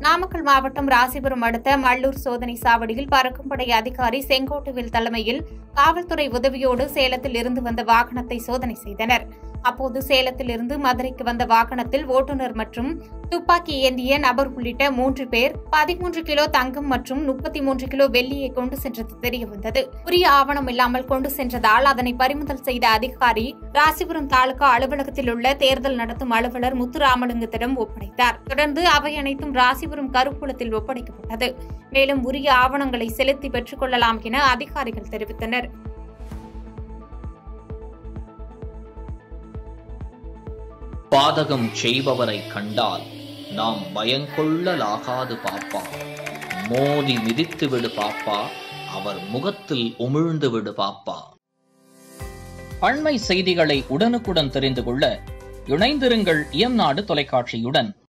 நாமக்கல் மாவட்டம் ராசிபுரம் அடுத்த மல்லூர் சோதனை சாவடியில் பறக்கும் படை அதிகாரி செங்கோட்டுவில் தலைமையில் காவல்துறை உதவியோடு சேலத்தில் இருந்து வந்த வாகனத்தை சோதனை செய்தனர் அப்போது சேலத்தில் இருந்து மதுரைக்கு வந்த வாகனத்தில் ஓட்டுநர் மற்றும் துப்பாக்கி ஏந்திய நபர் உள்ளிட்ட மூன்று பேர் பதிமூன்று கிலோ தங்கம் மற்றும் முப்பத்தி மூன்று கிலோ வெள்ளியை கொண்டு சென்றது தெரியவந்தது உரிய ஆவணம் இல்லாமல் கொண்டு சென்றதால் அதனை பறிமுதல் செய்த அதிகாரி ராசிபுரம் தாலுகா அலுவலகத்தில் உள்ள தேர்தல் நடத்தும் அலுவலர் முத்துராமலிங்கத்திடம் ஒப்படைத்தார் தொடர்ந்து அவை அனைத்தும் ராசிபுரம் கருவூலத்தில் ஒப்படைக்கப்பட்டது மேலும் உரிய ஆவணங்களை செலுத்தி பெற்றுக் கொள்ளலாம் என அதிகாரிகள் தெரிவித்தனர் பாதகம் செய்பவரை கண்டால் நாம் பயங்கொள்ளலாகாது பாப்பா மோதி மிதித்து விடு பாப்பா அவர் முகத்தில் உமிழ்ந்து விடு பாப்பா அண்மை செய்திகளை உடனுக்குடன் தெரிந்து கொள்ள இணைந்திருங்கள் இயம்நாடு தொலைக்காட்சியுடன்